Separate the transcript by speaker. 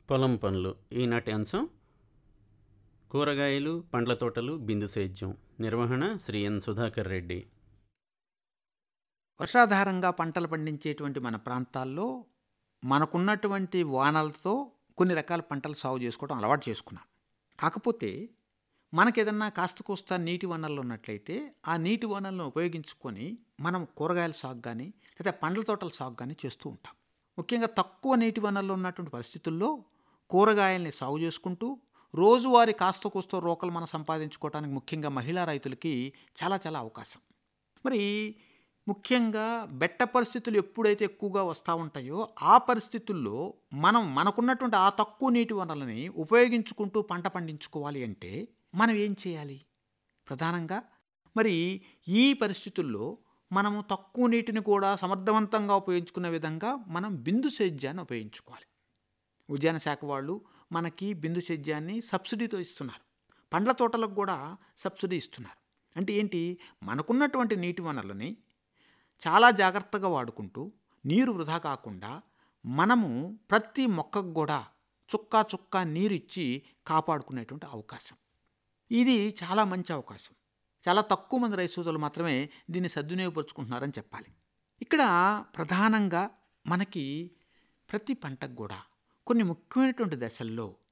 Speaker 1: పొలం పనులు ఈనాటి అంశం కూరగాయలు పండ్ల తోటలు బిందు సేద్యం నిర్వహణ శ్రీ ఎన్ సుధాకర్ రెడ్డి
Speaker 2: వర్షాధారంగా పంటలు పండించేటువంటి మన ప్రాంతాల్లో మనకున్నటువంటి వానలతో కొన్ని రకాల పంటలు సాగు చేసుకోవడం అలవాటు చేసుకున్నాం కాకపోతే మనకేదన్నా కాస్త కోస్త నీటి వనరులు ఉన్నట్లయితే ఆ నీటి వనరులను ఉపయోగించుకొని మనం కూరగాయల సాగు కానీ లేదా పండ్ల తోటల సాగు కానీ చేస్తూ ఉంటాం ముఖ్యంగా తక్కువ నీటి వనరులు ఉన్నటువంటి పరిస్థితుల్లో కూరగాయల్ని సాగు చేసుకుంటూ రోజువారీ కాస్త కోస్త రోకలు మనం సంపాదించుకోవడానికి ముఖ్యంగా మహిళా రైతులకి చాలా చాలా అవకాశం మరి ముఖ్యంగా బెట్ట పరిస్థితులు ఎప్పుడైతే ఎక్కువగా వస్తూ ఉంటాయో ఆ పరిస్థితుల్లో మనం మనకున్నటువంటి ఆ తక్కువ నీటి వనరులని ఉపయోగించుకుంటూ పంట పండించుకోవాలి అంటే మనం ఏం చేయాలి ప్రధానంగా మరి ఈ పరిస్థితుల్లో మనము తక్కువ నీటిని కూడా సమర్థవంతంగా ఉపయోగించుకునే విధంగా మనం బిందు సేద్యాన్ని ఉపయోగించుకోవాలి ఉద్యాన శాఖ వాళ్ళు మనకి బిందు సేద్యాన్ని సబ్సిడీతో ఇస్తున్నారు పండ్ల తోటలకు కూడా సబ్సిడీ ఇస్తున్నారు అంటే ఏంటి మనకున్నటువంటి నీటి వనరులని చాలా జాగ్రత్తగా వాడుకుంటూ నీరు వృధా కాకుండా మనము ప్రతి మొక్కకు కూడా చుక్క చుక్క నీరు ఇచ్చి కాపాడుకునేటువంటి అవకాశం ఇది చాలా మంచి అవకాశం చాలా తక్కువ మంది రైతు సోదరులు మాత్రమే దీన్ని సద్వినియోగపరుచుకుంటున్నారని చెప్పాలి ఇక్కడ ప్రధానంగా మనకి ప్రతి పంటకు కూడా కొన్ని ముఖ్యమైనటువంటి దశల్లో